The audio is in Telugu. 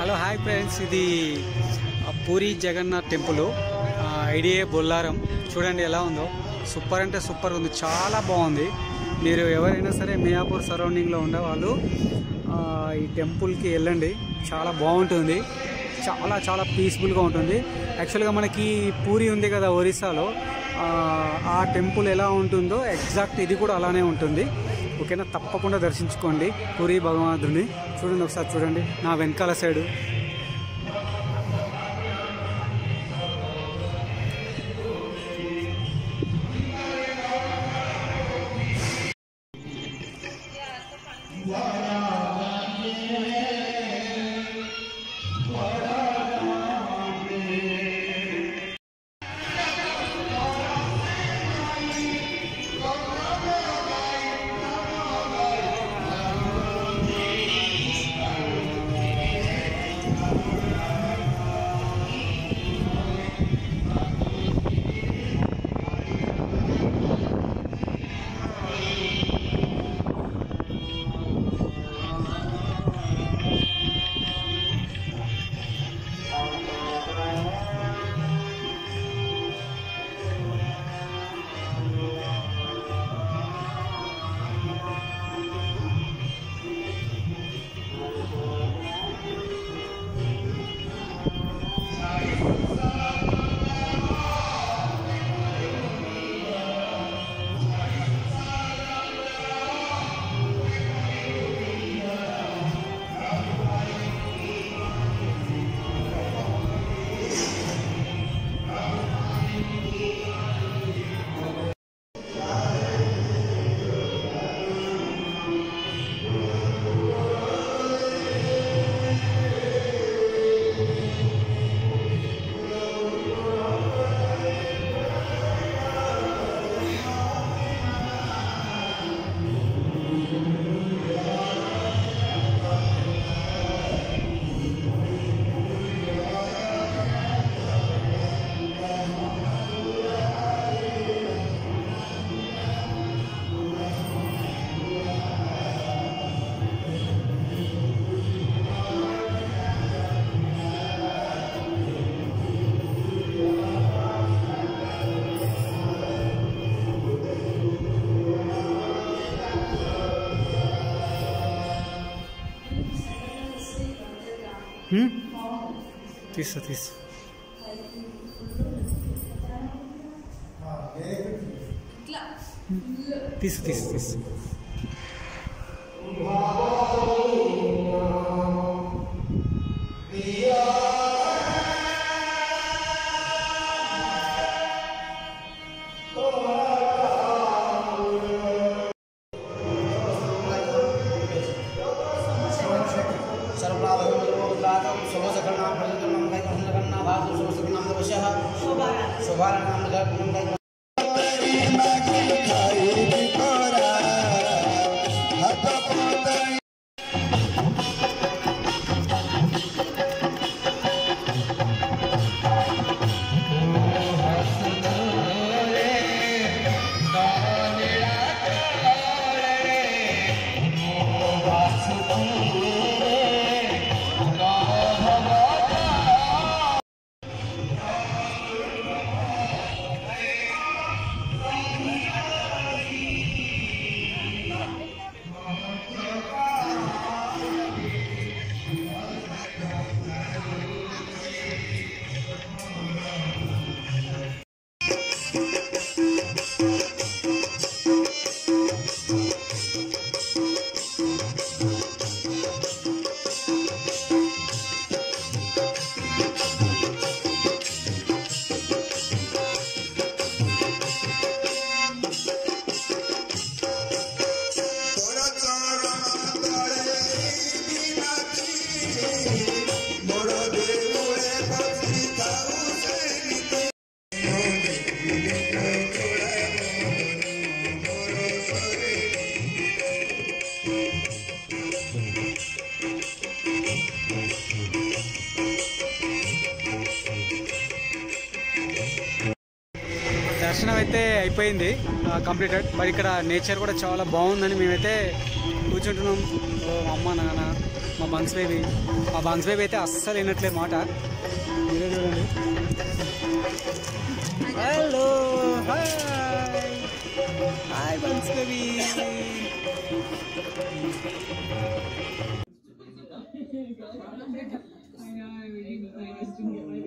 హలో హాయ్ ఫ్రెండ్స్ ఇది ఆ, పూరి జగన్నాథ్ టెంపుల్ ఐడిఏ బొల్లారం చూడండి ఎలా ఉందో సూపర్ అంటే సూపర్ ఉంది చాలా బాగుంది మీరు ఎవరైనా సరే మియాపూర్ సరౌండింగ్లో ఉండే వాళ్ళు ఆ, ఈ టెంపుల్కి వెళ్ళండి చాలా బాగుంటుంది చాలా చాలా పీస్ఫుల్గా ఉంటుంది యాక్చువల్గా మనకి పూరి ఉంది కదా ఒరిస్సాలో ఆ, ఆ టెంపుల్ ఎలా ఉంటుందో ఎగ్జాక్ట్ ఇది కూడా అలానే ఉంటుంది ఓకేనా తప్పకుండా దర్శించుకోండి పూరి భగవంతుడిని చూడండి ఒకసారి చూడండి నా వెనకాల సైడు తీస్తా తీస్తా తీసు తీసు తీసు सर्वलाभं सर्वसकलनाम प्रजनम कैकं लगन्ना भातु सर्वसकलनाम वशः शोभाराणाम लगन्ना कैकं దర్శనం అయితే అయిపోయింది కంప్లీటెడ్ మరి ఇక్కడ నేచర్ కూడా చాలా బాగుందని మేమైతే కూర్చుంటున్నాం ఓ అమ్మ నాన్న మా బంగ్స్ బేబీ మా బంగ్స్ బేబీ అయితే అస్సలు వినట్లే మాట మీరే చూడండి హలో హాయ్ హాయ్ బంగ్స్ baby I know, I really, I just didn't get my